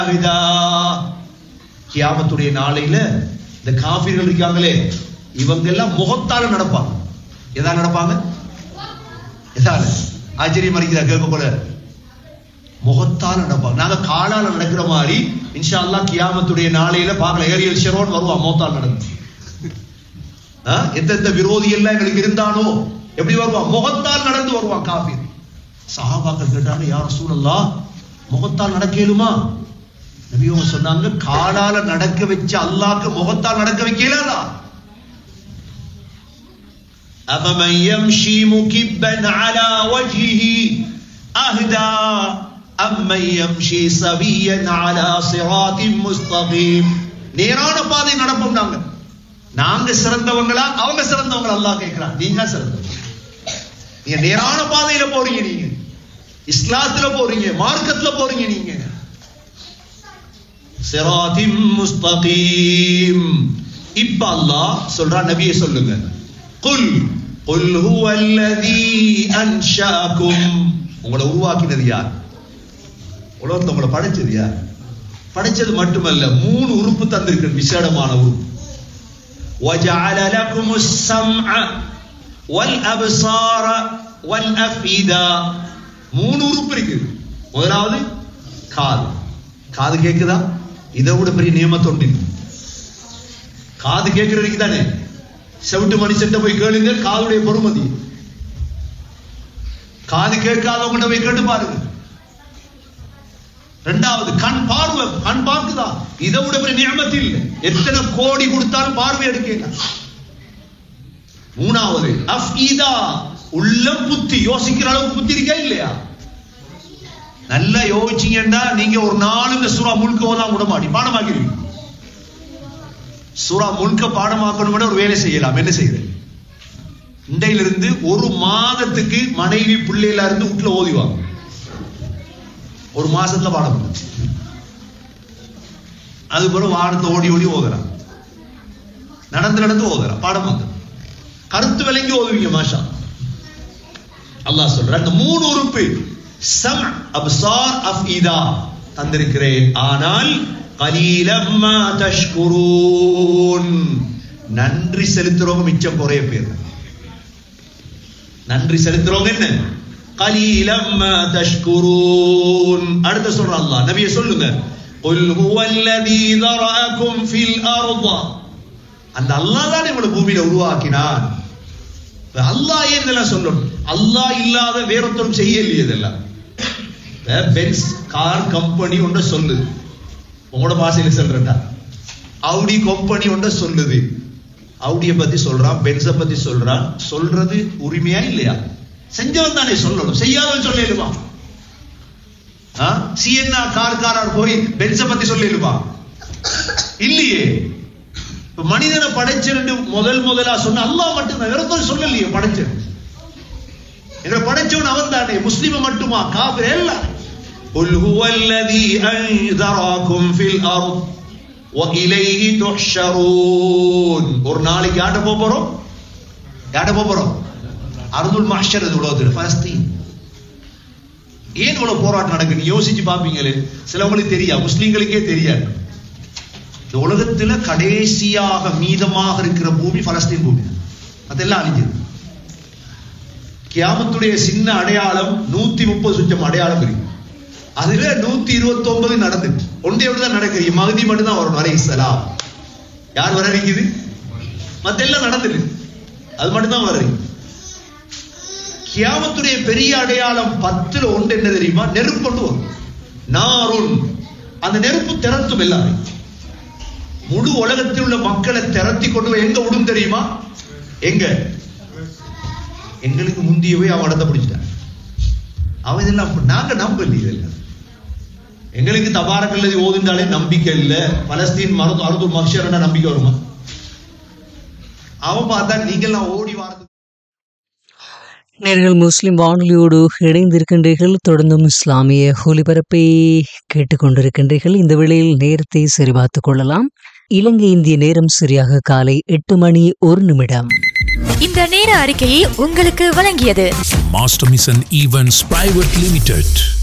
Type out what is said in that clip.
இதா கியாமத்துடைய நாளையில இந்த காஃபிர்கள் இருக்காங்களே இவங்க எல்லாம் முகத்தால நடப்பாங்க எதா நடப்பாங்க எதால ஆச்சரியம் அடிக்கிறா கேட்க போல முகத்தால் நடப்பாங்க நாங்க காலால நடக்கிற மாதிரி இன்ஷா அல்லாஹ் கியாமத்துடைய நாளையில பார்க்கல ஏரியல் ஷெரோன் வருவான் முகத்தால் நடந்து ஆ? எந்தெந்த விரோதி எல்லாம் எங்களுக்கு இருந்தானோ எப்படி வருவான் முகத்தால் நடந்து வருவான் காஃபி சஹாபாக்கள் கேட்டாங்க யார் சூழல்லா முகத்தால் நடக்கலுமா நபியவங்க சொன்னாங்க காலால நடக்க வச்ச அல்லாஹ்க்கு முகத்தால் நடக்க வைக்கலாதா أفمن يمشي مكبا على وجهه أهدى أمن يمشي سويا على صراط مستقيم நேரான பாதை நடப்போம் நாங்க நாங்க சிறந்தவங்களா அவங்க சிறந்தவங்களா அல்லாஹ் கேட்கிறான் நீங்க சிறந்தவங்க நீங்க நேரான பாதையில போறீங்க நீங்க இஸ்லாத்துல போறீங்க மார்க்கத்துல போறீங்க நீங்க சிராதிம் முஸ்தகீம் இப்ப அல்லாஹ் சொல்றான் நபியை சொல்லுங்க குல் குல் ஹுவல்லதீ அன்ஷாக்கும் உங்களை உருவாக்கினது யார் உலகத்தை உங்களை படைச்சது யார் படைச்சது மட்டுமல்ல மூணு உறுப்பு தந்திருக்கிற விசேடமான உறுப்பு وجعل لكم السمع والأبصار والأفئدة மூணு உறுப்பு இருக்கு முதலாவது காது காது கேக்குதா இதை விட பெரிய நியமத்து ஒன்று இல்லை. காது கேட்கறதுக்கு தானே செவிட்டு மனுஷன் போய் கேளுங்க காதுடைய பொறுமதி காது கேட்காதவங்கிட்ட போய் கேட்டு பாருங்க ரெண்டாவது கண் பார்வை கண் பார்க்குதா இதை விட பெரிய நியமத்து இல்லை எத்தனை கோடி கொடுத்தாலும் பார்வை எடுக்கல மூணாவது அஃபீதா உள்ளம் புத்தி யோசிக்கிற அளவுக்கு புத்தி இருக்கா இல்லையா நல்லா யோசிச்சீங்கன்னா நீங்க ஒரு நாள் இந்த சூறா முழுக்க ஓதான் விட மாட்டி பாடமாக்கிருவீங்க சூறா முழுக்க பாடமாக்கணும் ஒரு வேலை செய்யலாம் என்ன செய்யுது இண்டையிலிருந்து ஒரு மாதத்துக்கு மனைவி பிள்ளையில இருந்து வீட்டுல ஓதிவாங்க ஒரு மாசத்துல பாடம் அது பிறகு வாரத்தை ஓடி ஓடி ஓதுறான் நடந்து நடந்து ஓதுறான் பாடம் வந்து கருத்து விளங்கி ஓதுவீங்க மாஷா அல்லாஹ் சொல்ற அந்த மூணு உறுப்பு சம் அப்சார் அஃபீதா தந்திருக்கிறேன் ஆனால் கலீலம்மா தஷ்குரூன் நன்றி செலுத்துறவங்க மிச்சம் குறைய பேர் நன்றி செலுத்துறவங்க என்ன கலீலம்மா தஷ்குரூன் அடுத்து சொல்ற அல்லாஹ் நபியை சொல்லுங்க قل هو الذي ذرأكم في الأرض அந்த அல்லாஹ் தான் இவங்களை பூமியில உருவாக்கினான் இப்ப அல்லாஹ் ஏன் இதெல்லாம் சொல்லணும் அல்லாஹ் இல்லாத வேறொருத்தரும் செய்யலையே இதெல்லாம் இப்ப பென்ஸ் கார் கம்பெனி ஒன்று சொல்லுது உங்களோட பாஷையில சொல்றேன்டா அவுடி கம்பெனி ஒன்று சொல்லுது அவுடியை பத்தி சொல்றான் பென்ஸை பத்தி சொல்றான் சொல்றது உரிமையா இல்லையா செஞ்சவன் தானே சொல்லணும் செய்யாதவன் சொல்லிடுமா சிஎன்ஆர் கார்காரர் போய் பென்ஸை பத்தி சொல்லிடுமா இல்லையே இப்ப மனிதனை படைச்சிருந்து முதல் முதலா சொன்ன அல்லாஹ் மட்டும்தான் வேறொருத்தர் சொல்லலையே படைச்சது எங்களை படைச்சவன் அவன் தானே முஸ்லிம மட்டுமா காபிர் எல்லாம் قل هو الذي أنذركم في الأرض وإليه تحشرون ஒரு நாளைக்கு யார்ட்ட போக போறோம் யார்ட்ட போக போறோம் அர்துல் மஹ்ஷர் இது உலகத்தில் பலஸ்தீன் ஏன் இவ்வளவு போராட்டம் நடக்குன்னு யோசிச்சு பாப்பீங்களே சிலவங்களுக்கு தெரியா முஸ்லீம்களுக்கே தெரியாது இந்த உலகத்துல கடைசியாக மீதமாக இருக்கிற பூமி பலஸ்தீன் பூமி அதெல்லாம் அழிஞ்சது கியாமத்துடைய சின்ன அடையாளம் நூத்தி முப்பது சுற்றம் அடையாளம் இருக்கு அதுல நூத்தி இருபத்தி ஒன்பது நடந்துட்டு ஒன்றே தான் நடக்குது மகதி மட்டும் தான் வரும் வரை சலாம் யார் வர இருக்குது மத்த எல்லாம் நடந்துட்டு அது மட்டும் தான் வருது கியாமத்துடைய பெரிய அடையாளம் பத்துல ஒன்று என்ன தெரியுமா நெருப்பு கொண்டு வரும் நாருன் அந்த நெருப்பு திறத்தும் எல்லாரும் முழு உலகத்தில் உள்ள மக்களை திரட்டி கொண்டு போய் எங்க விடும் தெரியுமா எங்க எங்களுக்கு முந்தியவே அவன் இடத்த பிடிச்சிட்டான் அவன் இதெல்லாம் நாங்க நம்பல இதெல்லாம் எங்களுக்கு தபாரக்கல்லதி ஓதுண்டாலே நம்பிக்கை இல்ல பலஸ்தீன் மருது அறுது மக்ஷர்னா நம்பிக்கை வருமா அவன் பார்த்தா நீங்கெல்லாம் ஓடி வாரது நேர்கள் முஸ்லிம் வானொலியோடு இணைந்திருக்கின்றீர்கள் தொடர்ந்தும் இஸ்லாமிய ஒலிபரப்பை கேட்டுக்கொண்டிருக்கின்றீர்கள் இந்த வேளையில் நேரத்தை சரிபார்த்துக் கொள்ளலாம் இலங்கை இந்திய நேரம் சரியாக காலை எட்டு மணி ஒரு நிமிடம் இந்த நேர அறிக்கையை உங்களுக்கு வழங்கியது Master Mission Events Private Limited.